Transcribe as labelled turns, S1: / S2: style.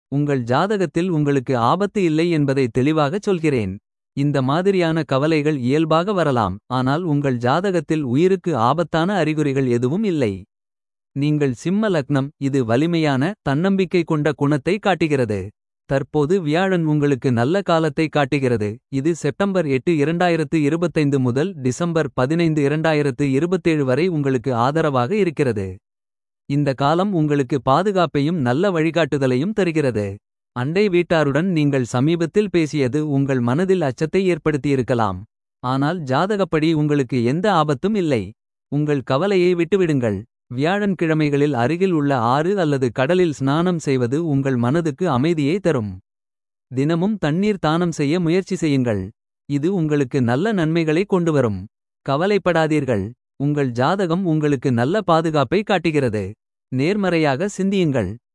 S1: உங்கள் ஜாதகத்தில் உங்களுக்கு ஆபத்து இல்லை என்பதை தெளிவாகச் சொல்கிறேன். இந்த மாதிரியான கவலைகள் இயல்பாக வரலாம். ஆனால் உங்கள் ஜாதகத்தில் உயிருக்கு ஆபத்தான அறிகுறிகள் எதுவும் இல்லை. நீங்கள் சிம்ம லக்னம் இது வலிமையான தன்னம்பிக்கை கொண்ட குணத்தை காட்டுகிறது. தற்போது வியாழன் உங்களுக்கு நல்ல காலத்தை காட்டுகிறது. இது செப்டம்பர் 8 2025 முதல் டிசம்பர் 15 2027 வரை உங்களுக்கு ஆதரவாக இருக்கிறது. இந்த காலம் உங்களுக்கு பாதுகாப்பையும் நல்ல வழிகாட்டுதலையும் தருகிறது. அண்டை வீட்டாருடன் நீங்கள் சமீபத்தில் பேசியது உங்கள் மனதில் அச்சத்தை ஏற்படுத்தியிருக்கலாம். ஆனால் ஜாதகப்படி உங்களுக்கு எந்த ஆபத்தும் இல்லை. உங்கள் கவலையை விட்டுவிடுங்கள். வியாழன் கிழமைகளில் அருகில் உள்ள ஆறு அல்லது கடலில் ஸ்நானம் செய்வது உங்கள் மனதுக்கு அமைதியை தரும். தினமும் தண்ணீர் தானம் செய்ய முயற்சி செய்யுங்கள். இது உங்களுக்கு நல்ல நன்மைகளை கொண்டுவரும். கவலைப்படாதீர்கள். உங்கள் ஜாதகம் உங்களுக்கு நல்ல பாதுகாப்பை காட்டுகிறது. நேர்மறையாக சிந்தியுங்கள்.